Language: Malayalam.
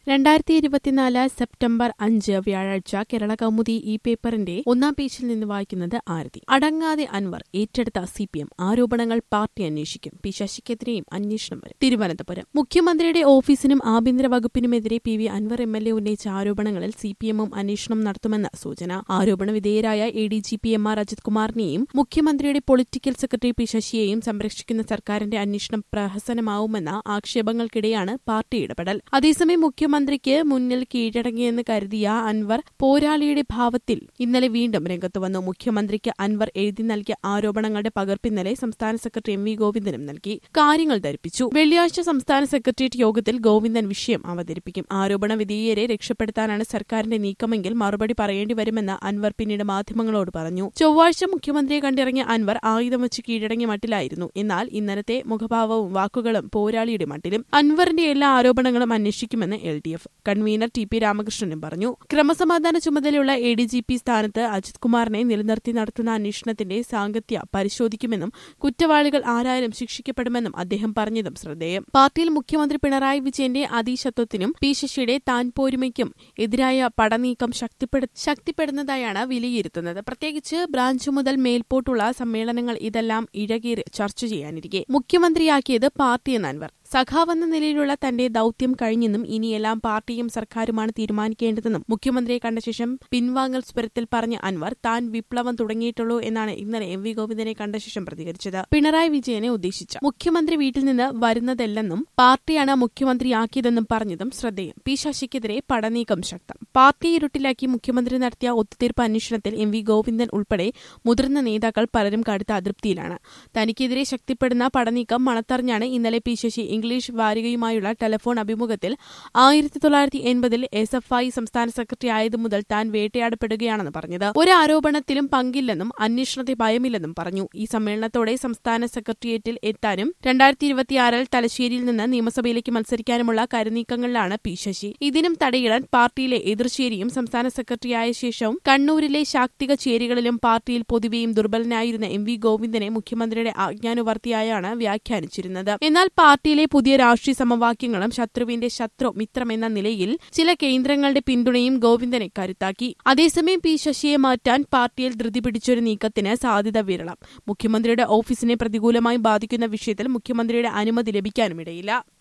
രണ്ടായിരത്തി ഇരുപത്തിനാല് സെപ്റ്റംബർ അഞ്ച് വ്യാഴാഴ്ച കേരള കൗമുദി ഈ പേപ്പറിന്റെ ഒന്നാം പേജിൽ നിന്ന് വായിക്കുന്നത് ആരതി അടങ്ങാതെ അൻവർ ഏറ്റെടുത്ത സി പി എം ആരോപണങ്ങൾ പാർട്ടി അന്വേഷിക്കും പി ശശിക്കെതിരെയും അന്വേഷണം വരും തിരുവനന്തപുരം മുഖ്യമന്ത്രിയുടെ ഓഫീസിനും ആഭ്യന്തര വകുപ്പിനുമെതിരെ P V Anvar M L A ഉന്നയിച്ച ആരോപണങ്ങളിൽ സി പി എമ്മും അന്വേഷണം നടത്തുമെന്ന് സൂചന ആരോപണ വിധേയരായ A D G P M R Ajith കുമാറിനെയും മുഖ്യമന്ത്രിയുടെ പൊളിറ്റിക്കൽ സെക്രട്ടറി പി ശശിയെയും സംരക്ഷിക്കുന്ന സർക്കാരിന്റെ അന്വേഷണം പ്രഹസനമാവുമെന്ന ആക്ഷേപങ്ങൾക്കിടെയാണ് പാർട്ടി ഇടപെടൽ അതേസമയം മുഖ്യമന്ത്രിക്ക് മുന്നിൽ കീഴടങ്ങിയെന്ന് കരുതിയ അൻവർ പോരാളിയുടെ ഭാവത്തിൽ ഇന്നലെ വീണ്ടും രംഗത്തു വന്നു മുഖ്യമന്ത്രിക്ക് അൻവർ എഴുതി നൽകിയ ആരോപണങ്ങളുടെ പകർപ്പ് ഇന്നലെ സംസ്ഥാന സെക്രട്ടറി എം വി ഗോവിന്ദനും നൽകി കാര്യങ്ങൾ ധരിപ്പിച്ചു വെള്ളിയാഴ്ച സംസ്ഥാന സെക്രട്ടേറിയറ്റ് യോഗത്തിൽ ഗോവിന്ദൻ വിഷയം അവതരിപ്പിക്കും ആരോപണ വിധേയരെ രക്ഷപ്പെടുത്താനാണ് സർക്കാരിന്റെ നീക്കമെങ്കിൽ മറുപടി പറയേണ്ടി വരുമെന്ന് അൻവർ പിന്നീട് മാധ്യമങ്ങളോട് പറഞ്ഞു ചൊവ്വാഴ്ച മുഖ്യമന്ത്രിയെ കണ്ടിറങ്ങിയ അൻവർ ആയുധം വെച്ച് കീഴടങ്ങിയ മട്ടിലായിരുന്നു എന്നാൽ ഇന്നലത്തെ മുഖഭാവവും വാക്കുകളും പോരാളിയുടെ മട്ടിലും അൻവറിന്റെ എല്ലാ ആരോപണങ്ങളും അന്വേഷിക്കുമെന്ന് L D F convener T P രാമകൃഷ്ണനും പറഞ്ഞു ക്രമസമാധാന ചുമതലയുള്ള എ ഡി ജി പി സ്ഥാനത്ത് അജിത് കുമാറിനെ നിലനിർത്തി നടത്തുന്ന അന്വേഷണത്തിന്റെ സാങ്കത്യ പരിശോധിക്കുമെന്നും കുറ്റവാളികൾ ആരായാലും ശിക്ഷിക്കപ്പെടുമെന്നും അദ്ദേഹം പറഞ്ഞതും ശ്രദ്ധേയം പാർട്ടിയിൽ മുഖ്യമന്ത്രി പിണറായി വിജയന്റെ അതീശത്വത്തിനും പി ശശിയുടെ താൻ പോരുമയ്ക്കും എതിരായ പടനീക്കം ശക്തിപ്പെടു ശക്തിപ്പെടുന്നതായാണ് വിലയിരുത്തുന്നത് പ്രത്യേകിച്ച് ബ്രാഞ്ച് മുതൽ മേൽപോട്ടുള്ള സമ്മേളനങ്ങൾ ഇതെല്ലാം ഇഴകീറി ചർച്ച ചെയ്യാനിരിക്കെ മുഖ്യമന്ത്രിയാക്കിയത് പാർട്ടിയെന്ന് അൻവർ സഖാവെന്ന നിലയിലുള്ള തന്റെ ദൌത്യം കഴിഞ്ഞെന്നും ഇനിയെല്ലാം പാർട്ടിയും സർക്കാരുമാണ് തീരുമാനിക്കേണ്ടതെന്നും മുഖ്യമന്ത്രിയെ കണ്ട ശേഷം പിൻവാങ്ങൽ സ്വരത്തിൽ പറഞ്ഞ അൻവർ താൻ വിപ്ലവം തുടങ്ങിയിട്ടുള്ളൂ എന്നാണ് ഇന്നലെ എം വി ഗോവിന്ദനെ കണ്ട ശേഷം പ്രതികരിച്ചത് പിണറായി വിജയനെ ഉദ്ദേശിച്ച മുഖ്യമന്ത്രി വീട്ടിൽ നിന്ന് വരുന്നതല്ലെന്നും പാർട്ടിയാണ് മുഖ്യമന്ത്രിയാക്കിയതെന്നും പറഞ്ഞതും ശ്രദ്ധേയം പി ശശിക്കെതിരെ പടനീക്കം ശക്തം പാർട്ടി ഇരുട്ടിലാക്കി മുഖ്യമന്ത്രി നടത്തിയ ഒത്തുതീർപ്പ് അന്വേഷണത്തിൽ എം വി ഗോവിന്ദൻ ഉൾപ്പെടെ മുതിർന്ന നേതാക്കൾ പലരും കടുത്ത അതൃപ്തിയിലാണ് തനിക്കെതിരെ ശക്തിപ്പെടുന്ന പടനീക്കം മണത്തറിഞ്ഞാണ് ഇന്നലെ പി ശശി ഇംഗ്ലീഷ് വാരികയുമായുള്ള ടെലിഫോൺ അഭിമുഖത്തിൽ ആയിരത്തി തൊള്ളായിരത്തി എൺപതിൽ എസ് എഫ് ഐ സംസ്ഥാന സെക്രട്ടറി ആയതു മുതൽ താൻ വേട്ടയാടപ്പെടുകയാണെന്ന് പറഞ്ഞത് ഒരു ആരോപണത്തിലും പങ്കില്ലെന്നും അന്വേഷണത്തെ ഭയമില്ലെന്നും പറഞ്ഞു ഈ സമ്മേളനത്തോടെ സംസ്ഥാന സെക്രട്ടേറിയറ്റിൽ എത്താനും രണ്ടായിരത്തി ഇരുപത്തിയാറിൽ തലശ്ശേരിയിൽ നിന്ന് നിയമസഭയിലേക്ക് മത്സരിക്കാനുമുള്ള കരുനീക്കങ്ങളിലാണ് പി ശശി ഇതിനും തടയിടാൻ പാർട്ടിയിലെ എതിർചേരിയും സംസ്ഥാന സെക്രട്ടറിയായ ശേഷവും കണ്ണൂരിലെ ശാക്തിക ചേരികളിലും പാർട്ടിയിൽ പൊതുവെയും ദുർബലനായിരുന്ന എം വി ഗോവിന്ദനെ മുഖ്യമന്ത്രിയുടെ ആജ്ഞാനുവർത്തിയായാണ് വ്യാഖ്യാനിച്ചിരുന്നത് എന്നാൽ പാർട്ടിയിലെ പുതിയ രാഷ്ട്രീയ സമവാക്യങ്ങളും ശത്രുവിന്റെ ശത്രു മിത്രമെന്ന നിലയിൽ ചില കേന്ദ്രങ്ങളുടെ പിന്തുണയും ഗോവിന്ദനെ കരുത്താക്കി അതേസമയം പി ശശിയെ മാറ്റാൻ പാർട്ടിയിൽ ധൃതി പിടിച്ചൊരു നീക്കത്തിന് സാധ്യത വിരളം മുഖ്യമന്ത്രിയുടെ ഓഫീസിനെ പ്രതികൂലമായി ബാധിക്കുന്ന വിഷയത്തിൽ മുഖ്യമന്ത്രിയുടെ അനുമതി ലഭിക്കാനുമിടയില്ല